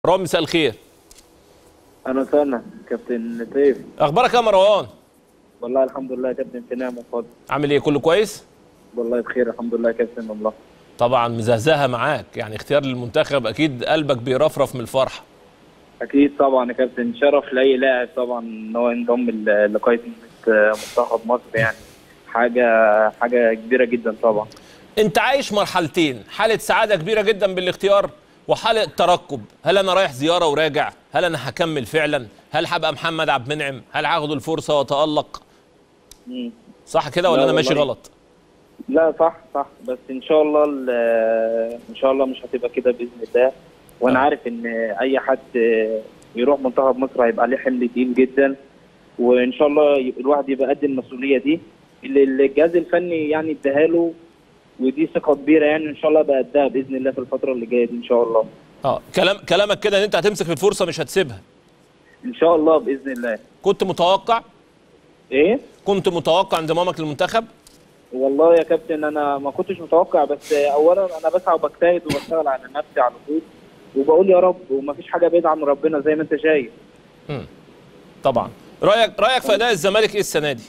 مروان مساء الخير انا سنة كابتن سيف اخبارك يا مروان والله الحمد لله يا كابتن في نعمة وفضل عامل ايه كله كويس والله بخير الحمد لله يا كابتن والله طبعا مزهزهه معاك يعني اختيار للمنتخب اكيد قلبك بيرفرف من الفرحه اكيد طبعا يا كابتن شرف لاي لاعب طبعا ان هو ينضم ل- لقائمة منتخب مصر يعني حاجة حاجة كبيرة جدا طبعا انت عايش مرحلتين حاله سعاده كبيره جدا بالاختيار وحاله ترقب هل انا رايح زياره وراجع هل انا هكمل فعلا هل هبقى محمد عبد المنعم هل هاخد الفرصه واتالق مم. صح كده ولا لا انا ماشي والله. غلط لا صح صح بس ان شاء الله ال- ان شاء الله مش هتبقى كده باذن الله وانا آه. عارف ان اي حد يروح منتخب مصر هيبقى عليه حمل تقيل جدا وان شاء الله ي- الواحد يبقى قد المسؤوليه دي اللي اللي الجهاز الفني يعني اداها له ودي ثقه كبيره يعني ان شاء الله بقى قدها باذن الله في الفتره اللي جايه دي ان شاء الله اه كلام كلامك كده ان انت هتمسك في الفرصه مش هتسيبها ان شاء الله باذن الله كنت متوقع ايه كنت متوقع انضمامك للمنتخب والله يا كابتن انا ما كنتش متوقع بس اولا انا بسعى وبجتهد وبشتغل على نفسي على طول وبقول يا رب ومفيش حاجه بعيده عن ربنا زي ما انت شايف طبعا رايك رايك في اداء الزمالك ايه السنه دي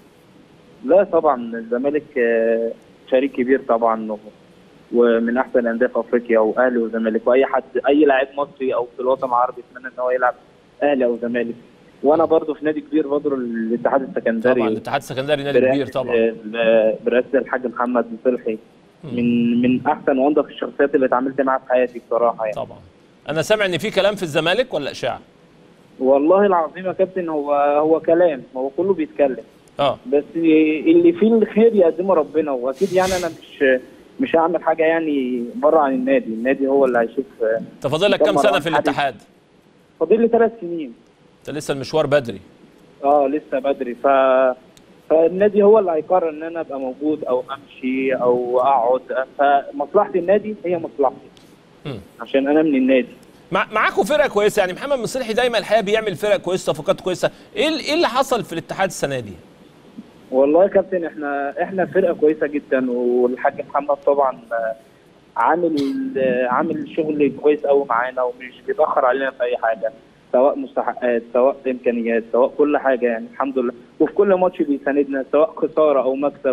لا طبعا الزمالك آه، شريك كبير طبعا و- ومن احسن الانديه في افريقيا واهلي وزمالك واي حد اي لاعب مصري او في الوطن العربي يتمنى ان هو يلعب اهلي او زمالك وانا برضو في نادي كبير برضو الاتحاد السكندري طبعا الاتحاد السكندري نادي كبير برئاسة- طبعا آه، برئاسه الحاج محمد صلحي من من احسن وانضف الشخصيات اللي اتعاملت معاها في حياتي بصراحه يعني طبعا انا سامع ان في كلام في الزمالك ولا اشاعه والله العظيم يا كابتن هو هو كلام هو كله بيتكلم اه بس اللي فيه الخير يقدمه ربنا واكيد يعني انا مش مش هعمل حاجه يعني بره عن النادي النادي هو اللي هيشوف انت فاضل لك كام طبعاً سنه في حبيبي. الاتحاد فاضل لي ثلاث سنين انت لسه المشوار بدري اه لسه بدري ف فالنادي هو اللي هيقرر ان انا ابقى موجود او امشي او اقعد فمصلحه النادي هي مصلحتي مم. عشان انا من النادي مع معاكم فرقه كويسه يعني محمد مصلحي دايما الحقيقه بيعمل فرق كويسه صفقات كويسه ايه ال- ايه اللي حصل في الاتحاد السنه دي والله يا كابتن احنا احنا فرقه كويسه جدا والحاج محمد طبعا آه، عامل آه، عامل شغل كويس قوي معانا ومش بيتاخر علينا في اي حاجه سواء مستحقات سواء امكانيات سواء كل حاجه يعني الحمد لله وفي كل ماتش بيساندنا سواء خساره او مكسب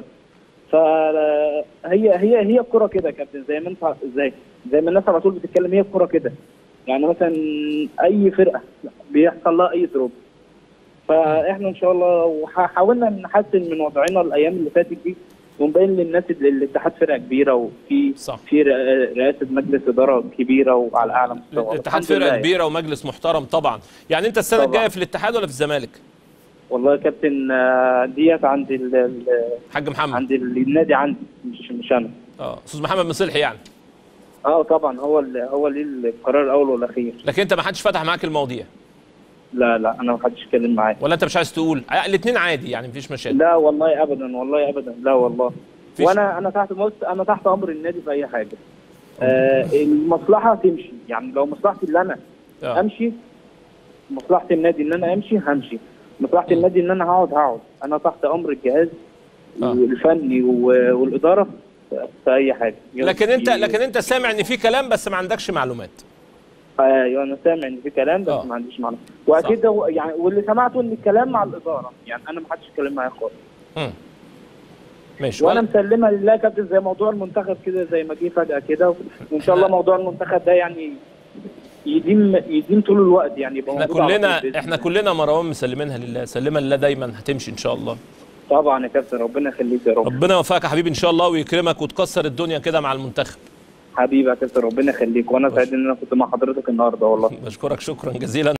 فهي هي هي الكره كده يا كابتن زي ما انت زي زي ما الناس على طول بتتكلم هي الكره كده يعني مثلا اي فرقه بيحصل لها اي دروب فاحنا ان شاء الله وحاولنا نحسن من وضعنا الايام اللي فاتت دي ونبين للناس ان الاتحاد فرقه كبيره وفي صح. في رئ- رئاسه مجلس اداره كبيره وعلى اعلى مستوى الاتحاد الحمد لله فرقه يعني. كبيره ومجلس محترم طبعا يعني انت السنه طبعاً. الجايه في الاتحاد ولا في الزمالك والله يا كابتن آه، ديت عند ال ال- حاج محمد عند ال- النادي عندي مش مش انا اه استاذ محمد مصلحي يعني اه طبعا هو ال- هو ليه القرار الاول والاخير لكن انت ما حدش فتح معاك المواضيع لا لا انا ما حدش اتكلم معايا ولا انت مش عايز تقول الاثنين عادي يعني مفيش مشاكل لا والله ابدا والله ابدا لا والله فيش- وانا انا تحت بص انا تحت امر النادي في اي حاجه آه المصلحه تمشي يعني لو مصلحتي اللي انا آه. امشي مصلحه النادي ان انا امشي همشي مصلحه النادي ان انا هقعد هقعد انا تحت امر الجهاز آه. الفني و- والاداره في اي حاجه لكن انت في- لكن انت سامع ان في كلام بس ما عندكش معلومات ايوه انا سامع ان في كلام بس آه. ما عنديش معلومه واكيد ده هو- يعني واللي سمعته ان الكلام مع الاداره يعني انا ما حدش اتكلم معايا خالص مم. ماشي وانا ولا- مسلمها لله يا كابتن زي موضوع المنتخب كده زي ما جه فجاه كده وان شاء الله موضوع المنتخب ده يعني يديم يديم طول الوقت يعني يبقى احنا موجود على طول كلنا بإذن احنا الله. كلنا مروان مسلمينها لله سلمها لله دايما هتمشي ان شاء الله طبعا يا كابتن ربنا يخليك يا رب ربنا يوفقك يا حبيبي ان شاء الله ويكرمك وتكسر الدنيا كده مع المنتخب حبيبي يا كابتن ربنا يخليك وانا سعيد ان انا كنت مع حضرتك النهارده والله بشكرك شكرا جزيلا